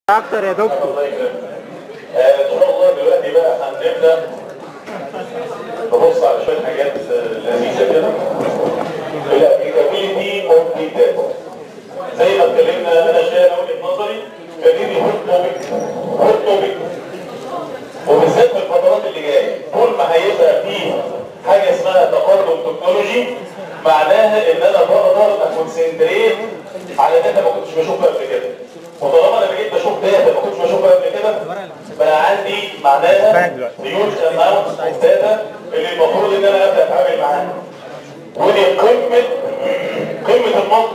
اكتر يا دكتور الله يكرمك. آه، ان شاء الله دلوقتي بقى هنبدا نبص على شويه حاجات آه، لذيذه كده الابليكابيلتي اوف بيج داتا زي ما اتكلمنا انا شايف وجهه نظري خليني هوت توبيك هوت توبيك وبالذات في الفترات اللي جايه طول ما هيبقى فيه حاجه اسمها تقدم تكنولوجي معناها ان انا بقدر اكونسنتريت على داتا ما كنتش بشوفها قبل كده وطالما انا بقيت بشوف داتا ما كنتش بشوفها قبل كده بقى عندي معناها هيوج اماونت اوف داتا اللي المفروض ان انا ابدا اتعامل معاها ودي قمه قمه المنطق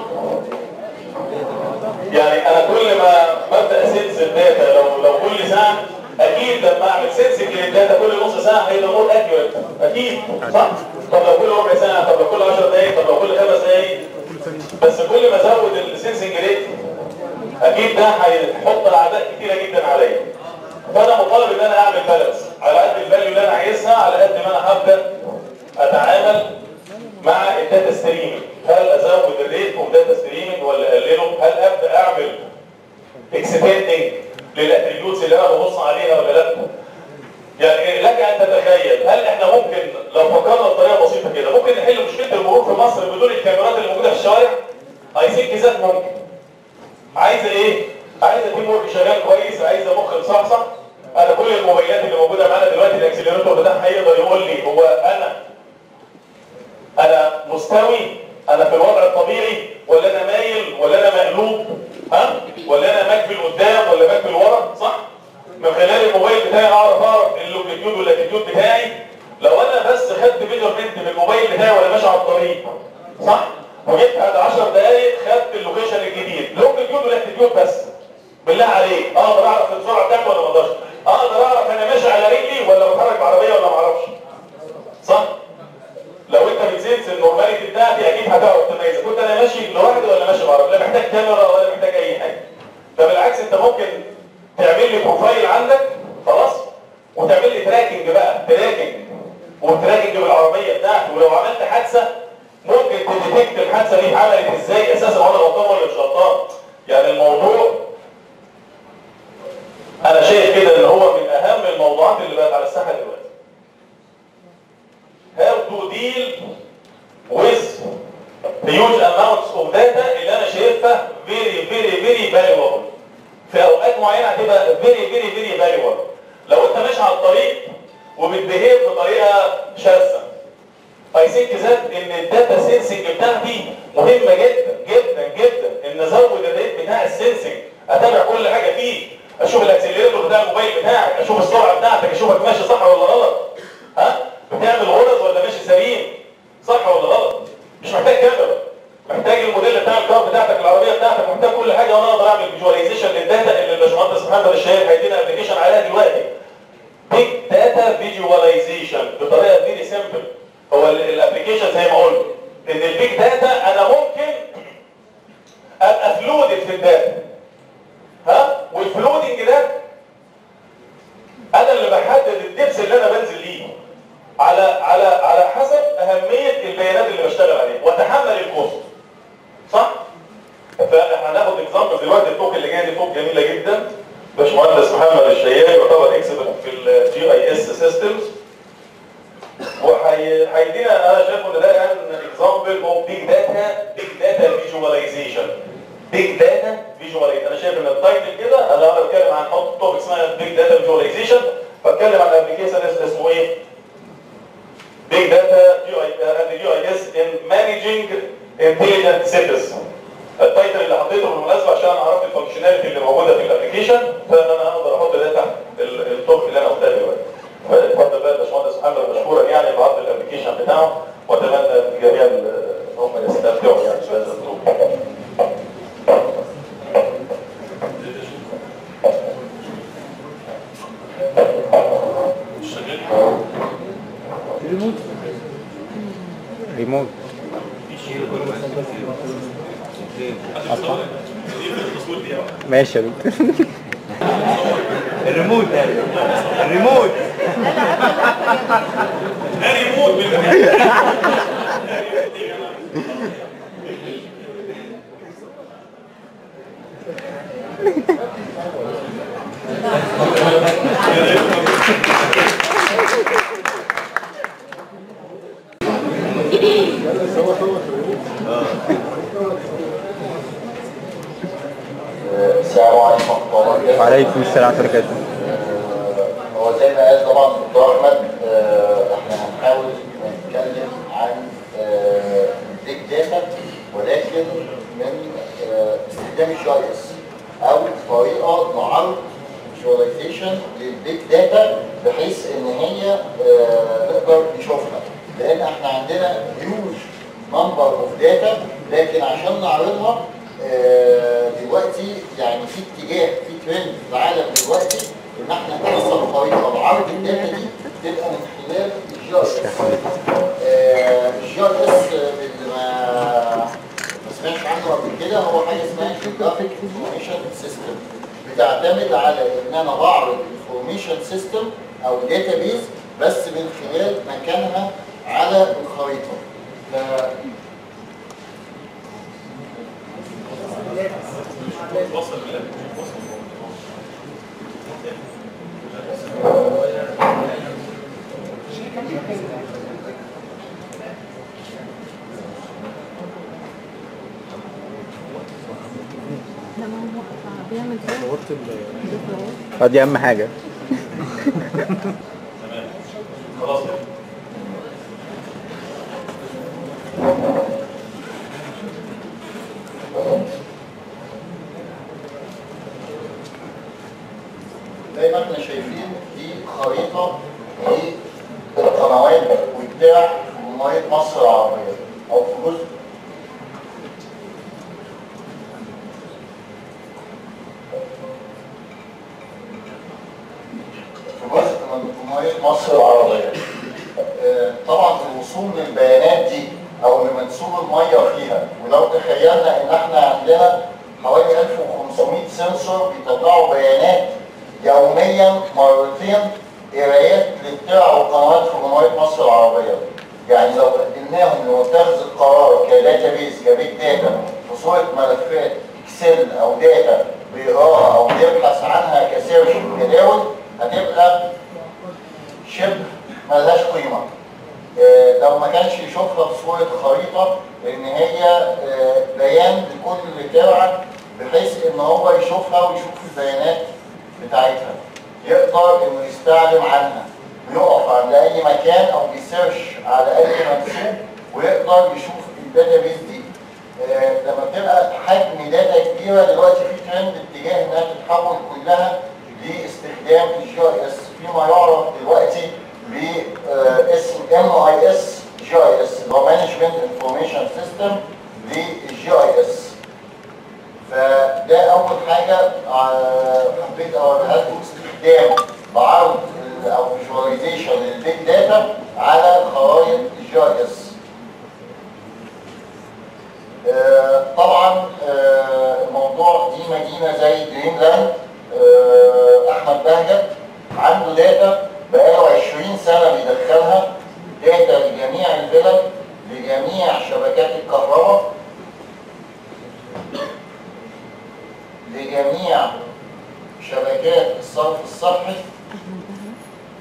يعني انا كل ما ببدا اسنس الداتا لو لو كل ساعه اكيد لما اعمل سنسنج للداتا كل نص ساعه هيبقى مور اكيوريت اكيد صح طب لو كل ربع ساعه طب لو كل 10 دقائق طب لو كل خمس دقائق بس كل ما ازود السنسنج ريت اكيد ده هيحط اعداء كتيره جدا عليا فانا مطالب ان انا اعمل بالانس على قد الفاليو اللي انا عايزها على قد ما انا هبدا اتعامل مع الداتا ستريمنج هل ازود الريت اوف داتا ستريمنج ولا اقلله هل ابدا اعمل اكستندنج للاتريبيوتس اللي انا ببص عليها ولا لا يعني لك ان تتخيل هل احنا ممكن لو فكرنا بطريقه بسيطه كده ممكن نحل مشكله المرور في مصر بدون الكاميرات اللي موجوده في الشوارع اي ثينك ذات ممكن عايزه ايه عايزه تيم ورك شغال كويس عايزه مخ مصحصح انا كل الموبايلات اللي موجوده معانا دلوقتي الاكسلريتور بتاعها يقدر يقول لي هو انا انا مستوي انا في الوضع الطبيعي ولا انا مايل ولا انا مقلوب ها ولا انا مكفي لقدام ولا مكفي لورا صح من خلال الموبايل بتاعي اعرف اعرف اللونجيتيود واللاتيتيود بتاعي لو انا بس خدت ميجرمنت من الموبايل بتاعي وانا ماشي على الطريق صح وجيت بعد 10 دقايق خدت اللوكيشن الجديد لونجيتيود واللاتيتيود بس بالله عليك اقدر اعرف السرعه بتاعتي ولا ما اقدرش اقدر اعرف انا ماشي على رجلي ولا بتحرك بعربيه ولا ما اعرفش صح لو انت بتسنس النورماليتي بتاعتي اكيد هتعرف تميز كنت انا ماشي لوحدي ولا ماشي بعربيه لا محتاج كاميرا ولا محتاج اي حاجه ده بالعكس انت ممكن تعمل لي بروفايل عندك خلاص وتعمل لي تراكنج بقى تراكنج وتراكنج بالعربيه بتاعتي ولو عملت حادثه ممكن تديتكت الحادثه دي اتعملت ازاي اساسا وانا غلطان ولا مش غلطان يعني الموضوع انا شايف كده ان هو من اهم الموضوعات اللي بقت على الساحه دلوقتي how to deal with the huge amounts of data اللي انا شايفها very very very valuable في اوقات معينه هتبقى very very very valuable لو انت ماشي على الطريق وبتبهيف بطريقه شاذه I think ذات ان الداتا سينسنج بتاعتي مهمه جدا جدا جدا ان ازود الريت بتاع السينسنج اتابع كل حاجه فيه اشوف الاكسلريتور بتاع الموبايل بتاعك اشوف السرعه بتاعتك اشوفك ماشي صح ولا غلط ها بتعمل غرز ولا ماشي سليم صح ولا غلط مش محتاج كاميرا محتاج الموديل بتاع الكار بتاعتك العربيه بتاعتك محتاج كل حاجه وانا اقدر اعمل فيجواليزيشن للداتا اللي الباشمهندس محمد الشهير هيدينا ابلكيشن عليها دلوقتي بيج داتا فيجواليزيشن بطريقه فيري سيمبل هو الابلكيشن زي ما قلت ان البيج داتا انا ممكن ابقى فلودد في الداتا ها والفلودنج ده انا اللي بحدد الدبس اللي انا بنزل ليه على على على حسب اهميه البيانات اللي بشتغل عليها واتحمل الكوست صح فهناخد اكزامبل دلوقتي التوك اللي جايه دي توك جميله جدا باشمهندس محمد الشيال يعتبر اكسبرت في الجي اي اس سيستمز وهيدينا انا شايف ان ده ان اكزامبل اوف بيج داتا بيج داتا فيجواليزيشن بيج داتا فيجواليزيشن انا شايف ان التايتل كده انا انا بتكلم عن حط توبك اسمها بيج داتا فيجواليزيشن بتكلم عن ابلكيشن اسمه ايه Big Data and GIS in Managing Intelligent Cities. التايتل اللي حطيته بالمناسبه عشان اعرف الفانكشناليتي اللي موجوده في الابلكيشن فان انا اقدر احط ده تحت التوب اللي انا قلتها دلوقتي. فاتفضل بقى يا باشمهندس محمد مشكورا يعني بعرض الابلكيشن بتاعه واتمنى الجميع ان هم يستمتعوا يعني بهذا التوب. ريموت ريموت ماشي يا دكتور الريموت ده الريموت ريموت السلام عليكم ورحمة الله وبركاته. وعليكم السلام ورحمة الله وبركاته هو زي ما قال طبعا دكتور احمد آه، احنا هنحاول نتكلم عن البيج داتا ولكن من آه، استخدام الجي اي اس او طريقه نعرض فيجواليزيشن للبيج داتا بحيث ان هي آه، نقدر نشوفها لان احنا عندنا هيوج نمبر اوف داتا لكن عشان نعرضها آه، دلوقتي يعني في اتجاه في ترند في العالم دلوقتي ان احنا نوصل طريقه لعرض الداتا دي تبقى من خلال الجي اس الجي اس اللي ما ما سمعتش عنه قبل كده هو حاجه اسمها جيوغرافيك انفورميشن سيستم بتعتمد على ان انا بعرض انفورميشن سيستم او داتا بيز بس من خلال مكانها على الخريطه ف- لما هو بيعمل كده اه دي اهم حاجة خلاص زي ما احنا شايفين دي خريطة للقنوات وبتاع جمهورية مصر العربية أو في جزء في جزء من جمهورية مصر العربية آه، طبعا الوصول للبيانات دي او لمنسوب الميه فيها ولو تخيلنا ان احنا عندنا حوالي 1500 سنسور بيطلعوا بيانات يوميا مرتين قرايات للترع وقنوات في جمهوريه مصر العربيه يعني لو قدمناهم لمتخذ القرار كداتا بيز كبيج داتا في صوره ملفات اكسل او داتا بيقراها او بيبحث عنها كسيرش جداول هتبقى شبه ملهاش قيمه آه، لو ما كانش يشوفها بصورة خريطة لأن هي آه، بيان لكل ترعة بحيث إن هو يشوفها ويشوف البيانات بتاعتها يقدر إنه يستعلم عنها ويقف عند أي مكان أو بيسيرش على أي منسوب ويقدر يشوف الداتا بيز دي آه، لما بتبقى حجم داتا كبيرة دلوقتي في ترند اتجاه إنها تتحول كلها لاستخدام الجي اي اس فيما يعرف دلوقتي باسم ام اي اس جي اي اس اللي هو مانجمنت انفورميشن سيستم للجي اي اس فده اول حاجه آه، حبيت اوريها لكم استخدام بعرض ال- او فيجواليزيشن للبيج داتا على خرائط الجي اي اس آه، طبعا آه، الموضوع دي مدينه زي دريملاند آه، احمد بهجت عنده داتا بقاله 20 سنه بيدخلها داتا لجميع الفلل لجميع شبكات الكهرباء لجميع شبكات الصرف الصحي احمد بهجت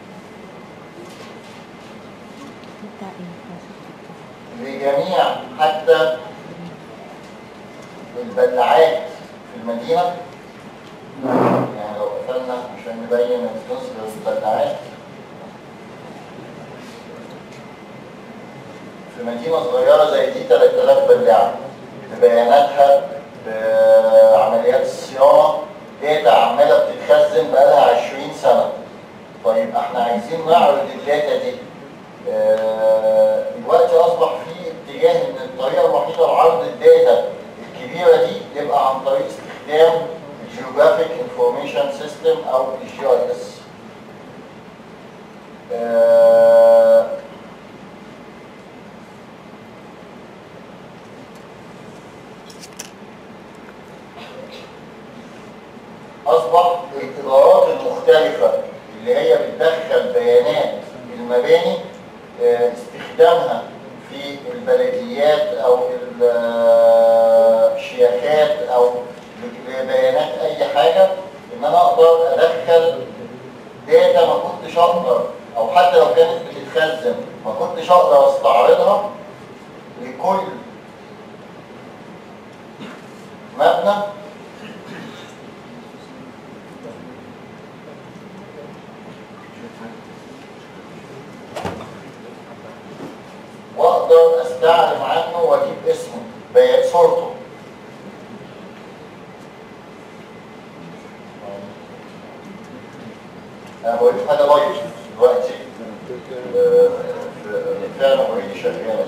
بتاع ايه لجميع حتى البلاعات في المدينة يعني لو قفلنا عشان نبين الجزء للبلاعات في مدينة صغيرة زي دي 3000 بلاعة ببياناتها بعمليات الصيانة داتا عمالة بتتخزن بقالها 20 سنة طيب احنا عايزين نعرض الداتا دي آه، دلوقتي اصبح في اتجاه ان الطريقه الوحيده لعرض الداتا الكبيره دي تبقى عن طريق استخدام الجيوغرافيك انفورميشن سيستم او الجي اي اس اصبح الادارات المختلفه اللي هي بتدخل بيانات المباني آه، استخدامها في البلديات او ال- آه، الشياخات او بيانات اي حاجه ان انا اقدر ادخل داتا ما كنتش اقدر او حتى لو كانت بتتخزن ما كنتش اقدر استعرضها لكل مبنى واقدر استعلم عنه واجيب اسمه بي- صورته انا بقول حاجه لايف دلوقتي آه، في- فعلا اوريدي شغاله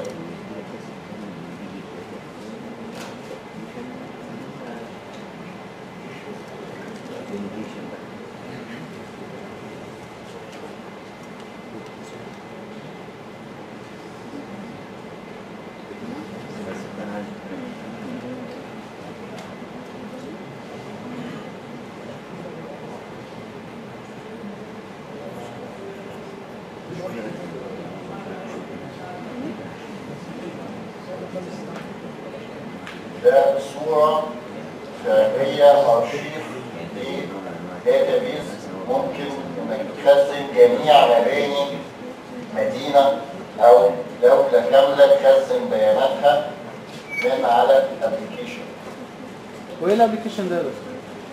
ده صورة فعلية أرشيف لداتابيز ممكن إنك تخزن جميع مباني مدينة أو دولة كاملة تخزن بياناتها من على الابلكيشن. وايه الابلكيشن ده يا دكتور؟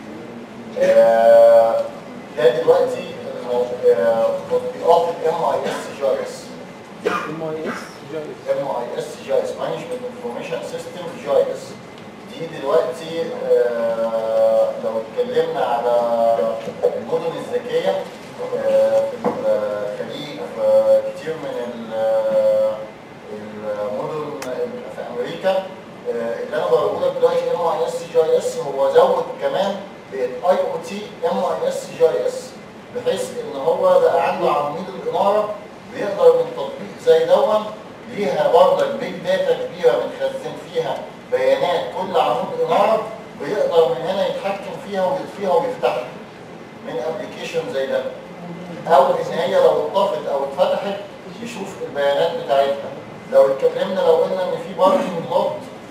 آه، ده دلوقتي آه، تطبيقات الام اي اس جي اس ام اي اس جايز ام اي اس جي اس مانجمنت انفورميشن سيستم جي اس دي دلوقتي آه، لو اتكلمنا على المدن الذكيه آه، في الخليج في كتير من ال- المدن في امريكا آه، اللي انا بقوله لك دلوقتي ام اي اس جي اس هو زود كمان بقت اي او تي ام اي اس جي اس بحيث ان هو بقى عنده عواميد الاناره بيقدر من تطبيق زي دون ليها برضك بيج داتا كبيره بنخزن فيها بيانات كل عمود اناره بيقدر من هنا يتحكم فيها ويطفيها ويفتحها من ابلكيشن زي ده او ان هي لو اتطفت او اتفتحت يشوف البيانات بتاعتها لو اتكلمنا لو قلنا ان في باركنج لوت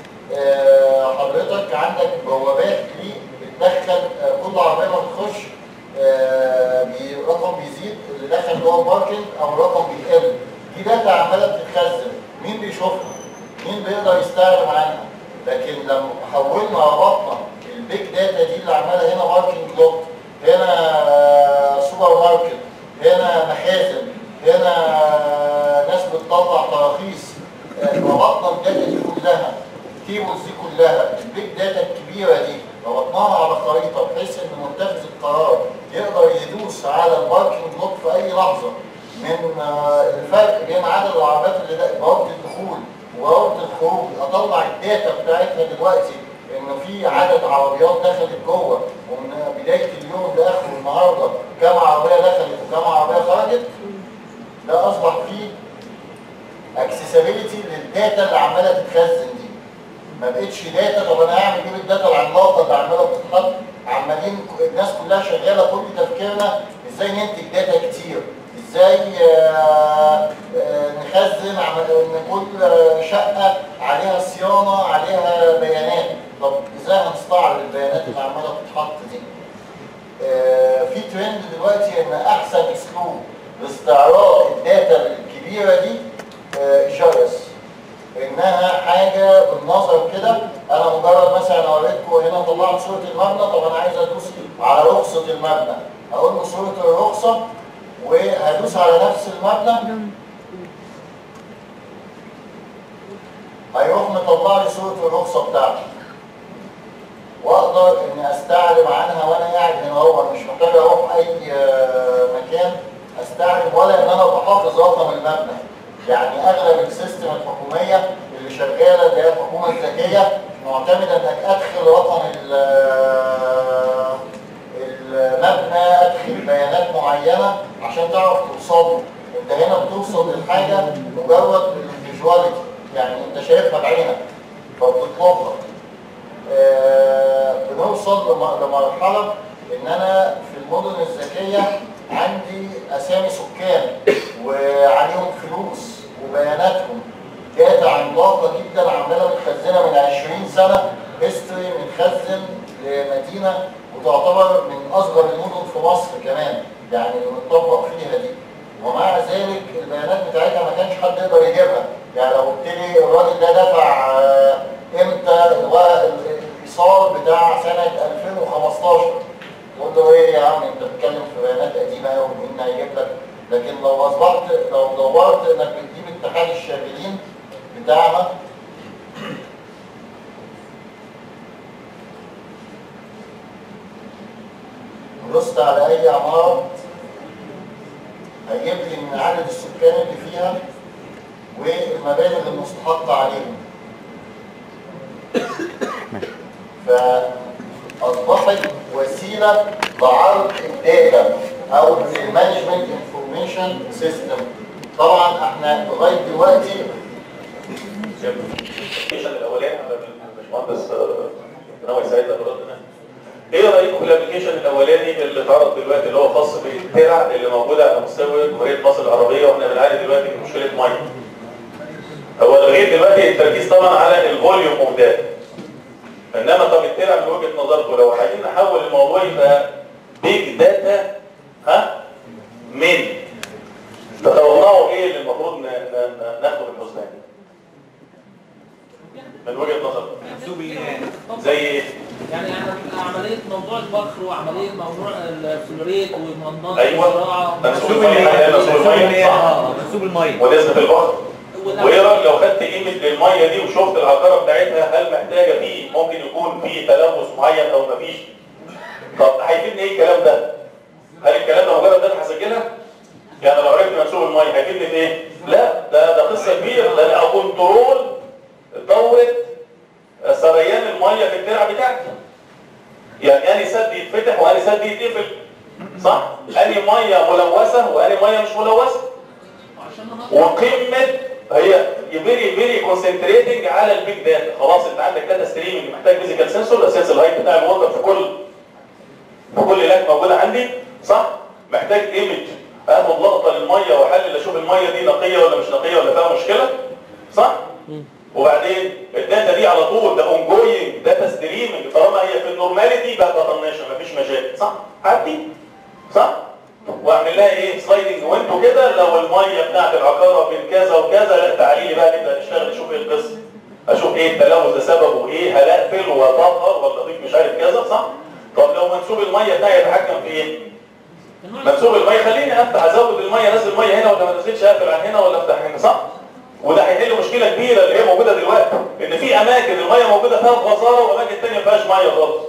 آه، حضرتك عندك بوابات ليه بتدخل آه، كل عربيه ما تخش آه، بي- رقم بيزيد اللي دخل جوه الباركنج او رقم بيقل دي داتا عماله بتتخزن مين بيشوفها؟ مين بيقدر يستعلم عنها؟ لكن لما حولنا ربطنا البيج داتا دي اللي عماله هنا باركنج لوت هنا آه، سوبر ماركت هنا مخازن هنا آه، ناس بتطلع تراخيص آه، ربطنا الداتا دي كلها التيبلز دي كلها البيج داتا الكبيره دي ربطناها على خريطه بحيث ان متخذ القرار يقدر يدوس على الباركنج لوت في اي لحظه من آه، الفرق بين عدد العربيات اللي ده بوابه الدخول وبوابه الخروج اطلع الداتا بتاعتها دلوقتي ان في عدد عربيات دخلت جوه ومن بدايه اليوم لاخره النهارده كام عربيه دخلت وكام عربيه خرجت ده اصبح فيه اكسسبيلتي للداتا اللي عماله تتخزن دي ما بقتش داتا طب انا هعمل ايه بالداتا العملاقه اللي عماله بتتحط عمالين الناس كلها شغاله كل تفكيرنا ازاي ننتج داتا كتير ازاي آه، آه، نخزن عم- ان كل آه، شقه عليها صيانه عليها بيانات طب ازاي هنستعرض البيانات اللي عماله بتتحط دي آه، في ترند دلوقتي ان احسن اسلوب لاستعراض الداتا الكبيره دي جارس انها حاجه بالنظر كده انا مجرد مثلا اوريكم هنا طلعت صوره المبنى طب انا عايز ادوس على رخصه المبنى اقول له صوره الرخصه وهدوس على نفس المبنى هيروح مطلع لي صوره الرخصه بتاعتي واقدر اني استعلم عنها وانا قاعد هنا هو مش محتاج اروح اي آه، مكان استعلم ولا ان انا بحافظ رقم المبنى يعني اغلب السيستم الحكوميه اللي شغاله اللي هي الحكومه الذكيه معتمده انك ادخل رقم ال- آه، المبنى ادخل بيانات معينه عشان تعرف توصل له انت هنا بتوصل للحاجه مجرد الفيجواليتي يعني انت شايفها بعينك فبتطلبها آه، بنوصل لم- لمرحلة إن أنا في المدن الذكية عندي أسامي سكان وعليهم فلوس وبياناتهم داتا عملاقة جدا عمالة متخزنة من 20 سنة هيستوري متخزن لمدينة وتعتبر من اصغر المدن في مصر كمان يعني اللي متطبق فيها دي ومع ذلك البيانات بتاعتها ما كانش حد يقدر يجيبها يعني لو قلت لي الراجل ده دفع آه، امتى الورق الايصال بتاع سنه 2015 تقول له ايه يا عم انت بتتكلم في بيانات قديمه قوي مين هيجيب لك لكن لو اصبحت لو دورت انك بتجيب اتحاد الشاغلين بتاعنا ودوست على اي عماره هيجيب لي من عدد السكان اللي فيها والمبالغ المستحقه عليهم فاصبحت وسيله لعرض الداتا او المانجمنت انفورميشن سيستم طبعا احنا لغايه دلوقتي الابلكيشن الاولاني على الباشمهندس ناوي يساعدنا في ردنا ايه رايكم في الابلكيشن الاولاني اللي اتعرض دلوقتي اللي هو خاص بالترع اللي موجوده على مستوى جمهوريه مصر العربيه واحنا بنعاني دلوقتي من مشكله ميه هو لغايه دلوقتي التركيز طبعا على الفوليوم اوف داتا انما طب الترع من وجهه نظركم لو عايزين نحول الموضوع يبقى بيج داتا ها من تتوقعوا ايه اللي المفروض ن- ن- ن- ناخده في الحسبان من وجهه نظركم زي ايه يعني احنا عمليه موضوع البخر وعمليه موضوع الفلوريت ومنظمه أيوة. الزراعه منسوب الميه منسوب الميه صح منسوب الميه ونسبه البحر والأمن. وايه رايك لو خدت قيمه الميه دي وشفت العقاره بتاعتها هل محتاجه فيه ممكن يكون فيه تلوث معين او مفيش طب هيفيدني ايه الكلام ده هل الكلام ده مجرد داتا هسجلها يعني لو عرفت منسوب الميه هيفيدني في ايه لا ده ده قصه كبيره ده انا كنترول دوره سريان الميه في الترعه بتاعتي يعني اني سد يتفتح واني سد يتقفل صح اني ميه ملوثه واني ميه مش ملوثه عشان ننظم. وقمه هي فيري فيري كونسنتريتنج على البيج داتا خلاص انت عندك داتا ستريمنج محتاج فيزيكال سنسور اساس الهايت بتاع الوتر في كل في كل لاك موجوده عندي صح محتاج ايمج اخد لقطه للميه واحلل اشوف الميه دي نقيه ولا مش نقيه ولا فيها مشكله صح وبعدين الداتا دي على طول ده اون جوينج داتا ستريمنج طالما هي في النورماليتي بقى بطنشه مفيش مشاكل صح عدي صح واعمل لها ايه سلايدنج وانتوا كده لو الميه بتاعت العقاره بين كذا وكذا لا تعالي لي بقى نبدا نشتغل نشوف ايه القصه اشوف ايه التلوث ده سببه ايه هل اقفل واطهر ولا اضيف مش عارف كذا صح طب لو منسوب الميه بتاعي يتحكم في ايه منسوب الميه خليني افتح ازود الميه انزل الميه هنا ولا ما انزلش اقفل عن هنا ولا افتح هنا صح وده هيحل مشكله كبيره اللي هي موجوده دلوقتي ان في اماكن الميه موجوده فيها غزاره واماكن ثانيه ما فيهاش ميه خالص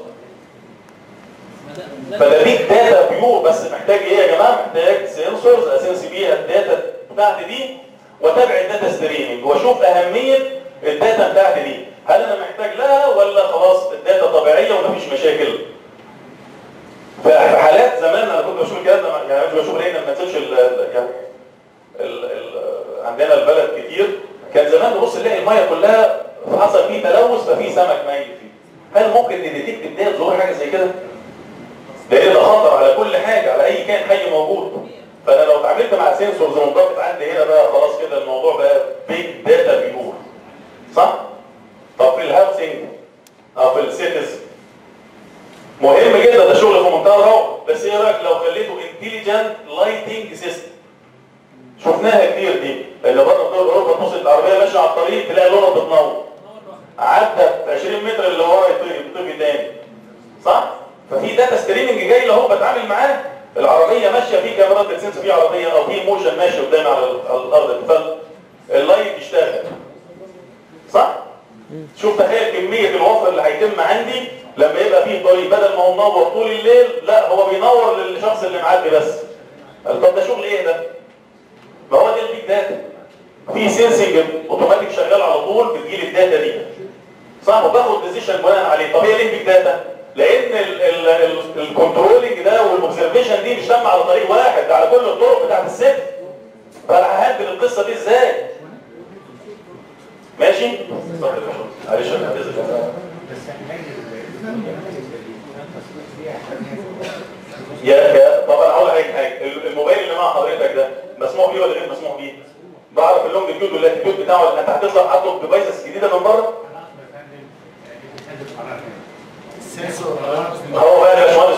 فده بيج داتا بيور بس محتاج ايه يا جماعه محتاج سنسورز اساسي بيها الداتا بتاعتي دي واتابع الداتا ستريمنج واشوف اهميه الداتا بتاعتي دي هل انا محتاج لها ولا خلاص الداتا طبيعيه ومفيش مشاكل في حالات زمان انا كنت بشوف الكلام ده يعني مش بشوف ليه ما تنساش ال يعني ال ال عندنا البلد كتير كان زمان نبص نلاقي الميه كلها حصل فيه تلوث ففي سمك ميت فيه هل ممكن نديتكت بدايه ظهور حاجه زي كده؟ لان ده خطر على كل حاجه على اي كائن حي موجود فانا لو اتعاملت مع سنسورز منضبط عندي هنا بقى خلاص كده الموضوع بقى بيج داتا بيور صح؟ طب في الهاوسنج او في السيتيز مهم جدا ده شغل في منتهى الروعه بس ايه رايك لو خليته انتليجنت لايتنج سيستم شفناها كتير دي لان بره في دول اوروبا تبص العربيه ماشيه على الطريق تلاقي لونها بتنور عدى 20 متر اللي ورا يطفي يطفي تاني صح ففي داتا ستريمنج جاي له بتعامل معاه العربيه ماشيه في كاميرات بتسنس في عربيه او في موشن ماشي قدامي على ال- على الارض فاللايت يشتغل صح شوف تخيل كميه الوفر اللي هيتم عندي لما يبقى فيه طريق بدل ما هو منور طول الليل لا هو بينور للشخص اللي معدي بس قال طب ده شغل ايه ده ما هو ده البيج داتا في سينسنج اوتوماتيك شغال على طول بتجيلي الداتا دي صح وباخد ديسيشن بناء عليه طب هي ليه بيج داتا لان الكنترولنج ده والاوبزرفيشن دي مش تم على طريق واحد ده على كل الطرق بتاعت الست فانا ههندل القصه دي ازاي ماشي اتفضل يا باشمهندس. معلش انا هعتذر يا يا طب انا هقول لك حاجه الموبايل اللي مع حضرتك ده مسموح بيه ولا غير مسموح بيه؟ بعرف اللونج تيود واللاتيتيود بتاعه انت هتطلع هتطلب ديفايسز جديده من بره السنسور هو بقى يا باشمهندس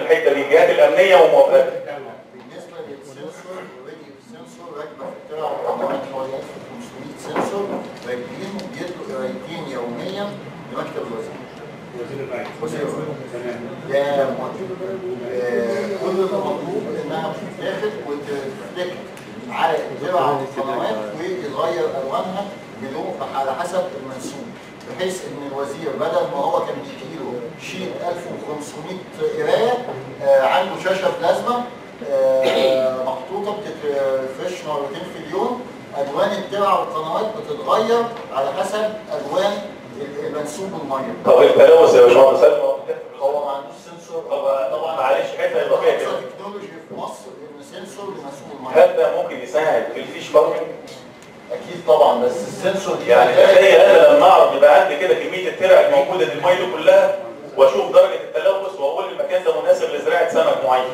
الحته دي الجهات الامنيه وموافقتها بالنسبه للسنسور اوريدي السنسور راكبه في الترع والقنوات حوالي 1500 سنسور راكبين بيدوا قرايتين يوميا لمكتب الوزير وزير الري. ده مطلوب آه، كل المطلوب انها بتتاخد وتفتكر على الترع والقنوات ويتغير الوانها بدون على حسب المنسوب بحيث ان الوزير بدل ما هو كان بيجيله شيت 1500 قرايه آه، عنده شاشه بلازما آه، محطوطه بتتفرش مرتين في اليوم الوان الترع والقنوات بتتغير على حسب الوان المنسوب الميه طب التلوث يا باشمهندس سلمى هو ما عندوش سنسور طب معلش حته اضافيه اقصى كده تكنولوجي في مصر ان سنسور لمنسوب الميه هل ده ممكن يساعد في الفيش فارمنج؟ اكيد طبعا بس السنسور دي يعني تخيل انا لما اعرف يبقى عندي كده كميه الترع الموجوده في الميه دي كلها واشوف درجه التلوث واقول المكان ده مناسب لزراعه سمك معين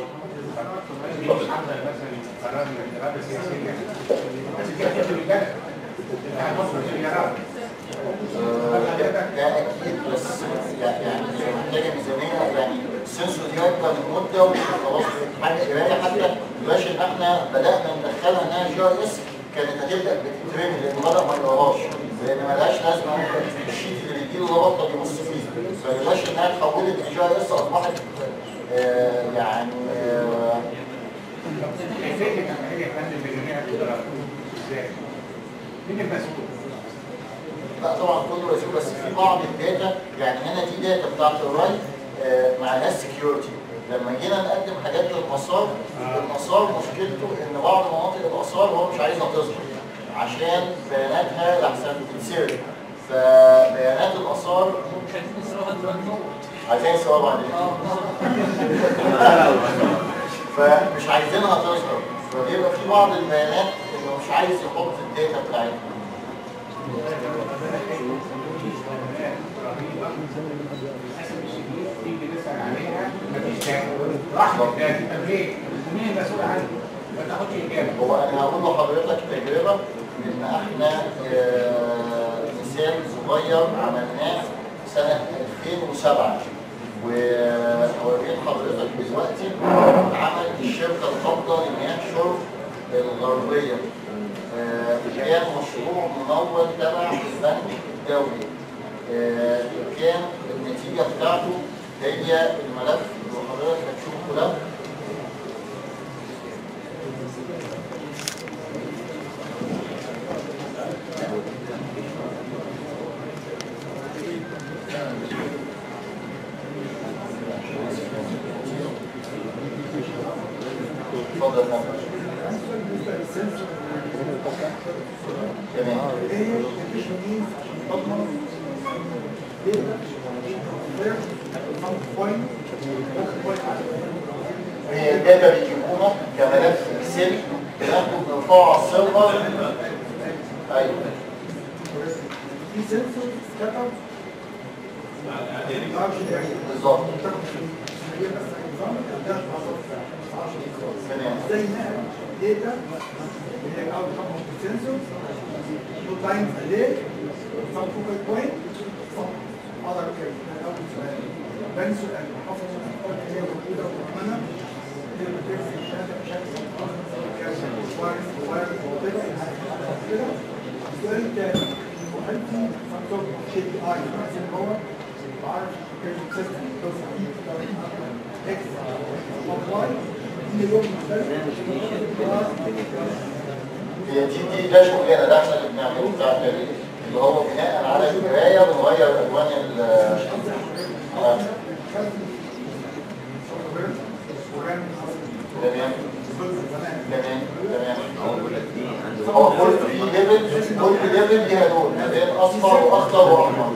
ده اكيد بس يعني محتاجه ميزانيه يعني السنسور دي راكبه من مده وخلاص حاجه قرايه حتى بلاش ان احنا بدانا ندخلها انها جي اي اس كانت هتبدا بتترمي لان بدا ما يقراهاش لان ملهاش لازمه الشيت اللي بيجيله ده بطل يبص فيه فبلاش انها اتحولت لجي اي اس اصبحت آه، يعني آه، مين المسؤول؟ لا طبعا كله مسؤول بس في بعض الداتا يعني هنا دي داتا بتاعت الراي آه، مع ناس سكيورتي لما جينا نقدم حاجات للمسار المسار مشكلته ان بعض مناطق الاثار هو مش عايزها تظهر عشان بياناتها لحسن تتسرق فبيانات الاثار مش عايزين نسرقها دلوقتي عايزين يسووها بعد كده فمش عايزينها تظهر فبيبقى في بعض البيانات اللي مش عايز يحط الداتا بتاعتها للاسف الشديد تيجي نسال عليها مفيش داتا راحت الداتا طب ليه؟ مين المسؤول عنها؟ ما تاخدش اجابه هو انا هقول لحضرتك تجربه ان احنا آه، مثال صغير عملناه سنه 2007 ووريت حضرتك دلوقتي عملت الشركه القابضه لمياه شرب الغربيه آه، كان مشروع ممول تبع البنك الدولي آه، كان النتيجه بتاعته هي الملف اللي حضرتك هتشوفه ده اتفضل يا فندم. تمام هي الداتا بيجيبونا كملف اكسل بناخد نرفعه على السيرفر ايوه بالظبط تمام زي ما data اللي هي outcome of the sensor two times a day some focal point some other case ده أول سؤال تاني سؤال حفظ الأفكار اللي هي موجودة ومهمة هي بترسل الداتا بشكل كويس كويس واضح كده السؤال التاني هل في فاكتور شيء اي مثلا هو بعرف كيف السيستم بس اكس واي دي يوم هي دي دي ده شغلنا ده احنا اللي بنعمله بتاع التاريخ اللي هو بناء على القرايه بنغير الوان ال آه، تمام تمام تمام هو كل في ليفل كل ليفل ليها لون ما بين اصفر واخضر واحمر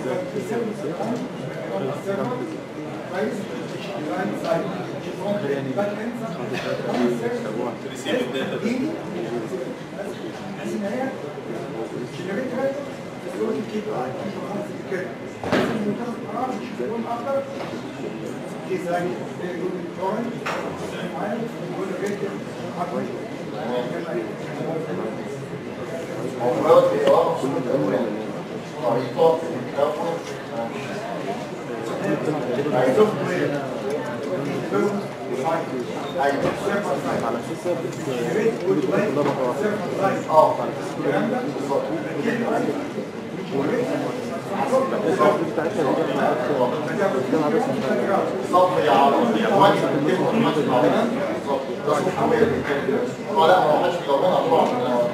موضوعات بيقرأوا صورة الألوان خريطة مكون عايزهم على اساس اه بالظبط يا عم وانت بتكتب بالظبط ده صوت حوالي اه لا ما حدش بيجاوبنا طبعا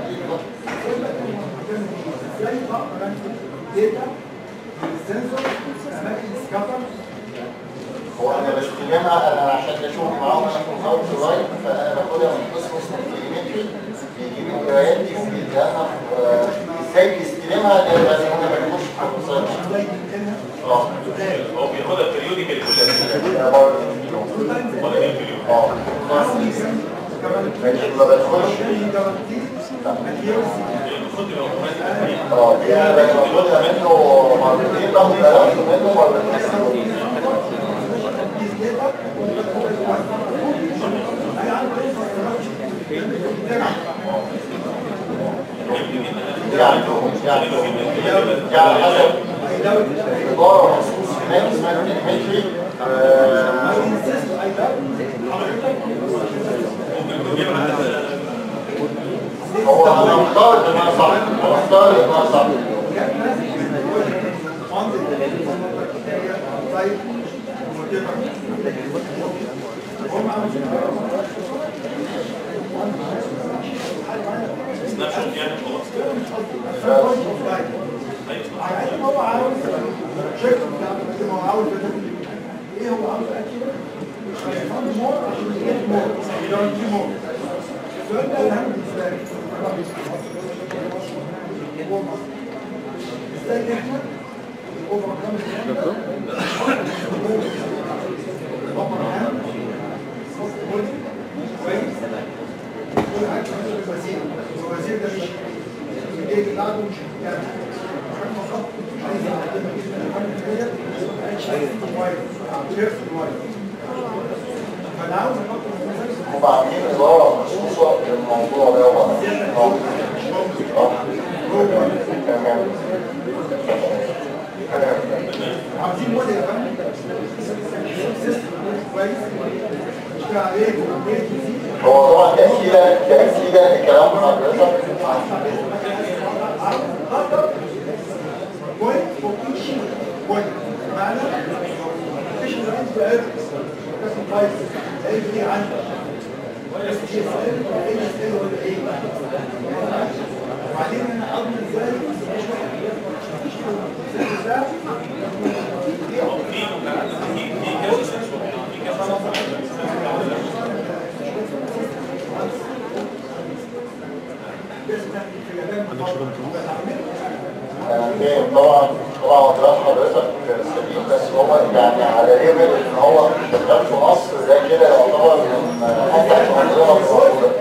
ازاي اقدر انقل داتا من السنسور اماكن سكاتر هو انا بستلمها انا عشان اشوف معاهم انا في الخط الرايت فانا باخدها من قسم اسمه التليمتري بيجيب القرايات دي وبيديها لنا ازاي بيستلمها ده بس انا ما بكتبش في الويب ازاي بنقلها اه هو بياخدها بريوديكال كلها ده برضه اه كمان لكن ما بدخلش في جارانتي accuracy. اه دي انا باخدها منه مرتين باخد بلاغ منه مرتين These data will be covered by- أي عندي يعني يعني يعني حسب إدارة مخصوص هناك اسمها التليمتري I insist I هو انا افترض ان انا صح هو افترض ان انا صح سناب شوت يعني خلاص يعني هو عاوز شكل هو عاوز ايه هو عاوز اكيد هيفهم مور عشان يجيب مور يجارنتي مور السؤال ده اهم بالنسبه لي ازاي احنا اوفر كويس كل حاجه في الوزير الوزير ده مش الجيل اللي بعده مش يعني عشان فقط عايز يعلمك الحاجه ديت عايز كويس شيرت كويس فانا عاوز احط مثلا هم عاملين إدارة مخصوصة للموضوع ده وأنا مش اه تمام عاوزين موديل يا فندم سيستم كويس اشتغل عليه وبيت هو طبعا تأكيدا تأكيدا لكلام حضرتك point for each point. معنى مفيش مدرس بقى قسم فايز ايه دي عندك ولا في شيء سهل ايه سهل ولا ايه وبعدين انا اضمن ازاي مش واحد مفيش سهل ده أنا فاهم طبعا طبعا كلام حضرتك سليم بس هو يعني على ليفل ان هو شغال في مصر ده كده يعتبر من احد الانظمه الموجوده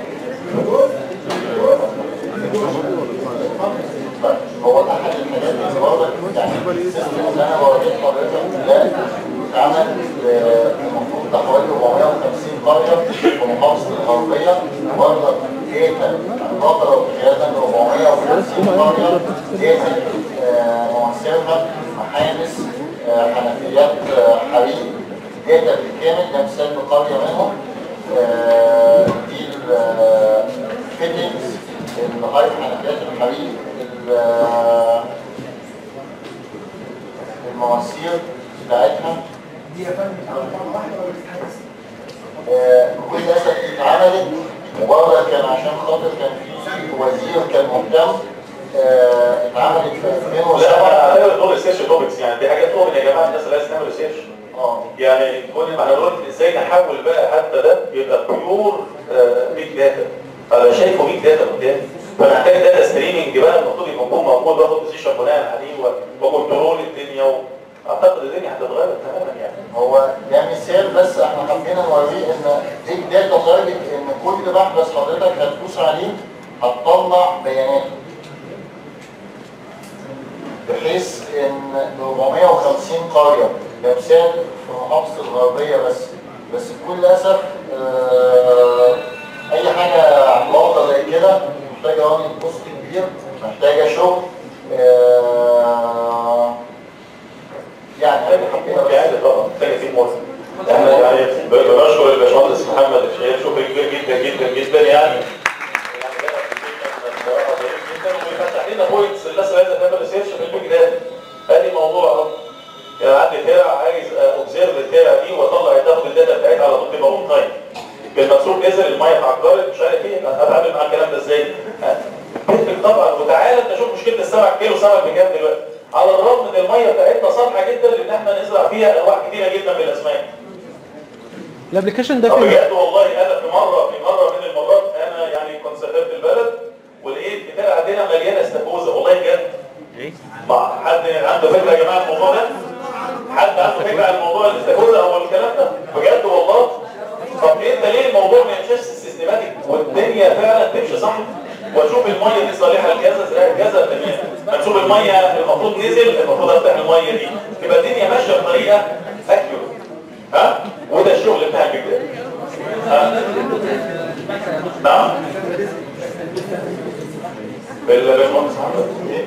هو احد الحاجات اللي برضك يعني السيستم اللي انا بوريك حضرتك ده اتعمل آه، المفروض ده حوالي 450 قريه في محافظه الغربيه برضك داتا الفتره وقياده 450 قريه داتا آه، مواسيرها محابس آه، حنفيات آه، حريق داتا بالكامل ده مثال لقريه منهم آه، دي الفيتنجز الهايب حنفيات الحريق ال- المواسير بتاعتها دي يا فندم طبعا واحده ولا بتتحدث آه، كل للاسف دي اتعملت وبرضه كان عشان خاطر كان في وزير كان مهتم آه، اتعملت في لا 2007 انا دول ريسيرش توبكس يعني دي حاجات مؤمن يا جماعه الناس اللي عايزه تعمل ريسيرش اه يعني كل ما انا قلت ازاي نحول بقى حتى ده يبقى بيور بيج داتا انا شايفه بيج داتا قدامي فمحتاج داتا ستريمنج بقى المفروض يكون موجود واخد بوزيشن بناء عليه و- وكنترول الدنيا واعتقد الدنيا هتتغير تماما يعني هو ده مثال بس احنا حبينا نوريه ان بيج داتا تارجت ان كل بحث حضرتك هتدوس عليه هتطلع بيانات بحيث ان 450 قريه ده مثال في محافظه الغربيه بس بس بكل اسف آه، اي حاجه عملاقه زي كده محتاجه راني كوست كبير محتاجه شغل آه، يعني حبينا في بس عادي طبعا محتاجه تيم ورك احنا يعني ب- بنشكر الباشمهندس محمد الشهير شكرا جدا جدا يعني يعني ده بصراحة ظريف جدا وبيفتح لنا بوينتس الناس اللي عايزه تعمل ريسيرش في البيج داتا ادي موضوع اهو يعني عندي تيرا عايز اوبزيرف التيرا دي واطلع تاخد الداتا بتاعتها على طول تبقى اون تايم المنسوب نزل الميه اتعكرت مش عارف ايه هتعامل مع الكلام ده ازاي؟ تفرق طبعا وتعالى انت شوف مشكله السمك كيلو سمك بكام دلوقتي على الرغم ان الميه بتاعتنا صالحه جدا لان احنا نزرع فيها انواع كتيره جدا من الاسماك الابلكيشن ده طب فين؟ بجد والله انا في مره في مره من المرات انا يعني كنت سافرت البلد ولقيت بتاع عندنا مليانه استاكوزا والله بجد مع حد عنده فكره يا جماعه الموضوع ده؟ حد عنده فكره عن موضوع الاستاكوزا او الكلام ده؟ بجد والله طب انت ليه الموضوع ما يمشيش سيستماتيك والدنيا فعلا تمشي صح واشوف الميه دي صالحه لكذا زراعه كذا الدنيا منسوب الميه المفروض نزل المفروض افتح الميه دي يبقى الدنيا ماشيه بطريقه اكيوريت ها وده الشغل بتاع البيج داتا ها؟ نعم بالباشمهندس محمد ايه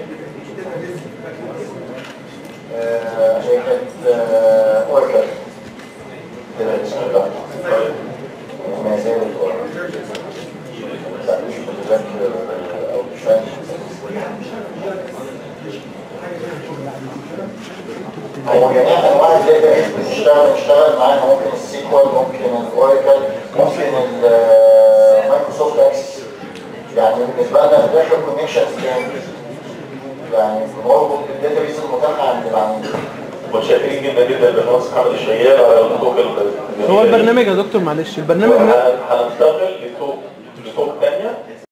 آه، هي كانت آه، اوركل كده الاسم بتاعها ما زالت اوركل لا مش متذكر او مش فاهم هو جميع انواع الداتا بنشتغل نشتغل معاها ممكن السيكوال ممكن الاوراكل ممكن المايكروسوفت اكسس يعني بالنسبه لنا الداتا كونكشنز كام يعني بنربط الداتابيز المتاحه عند العميل متشكرين جدا جدا للباشمهندس محمد الشيال على التوك هو البرنامج يا دكتور معلش البرنامج ده هننتقل لتوك لتوك تاني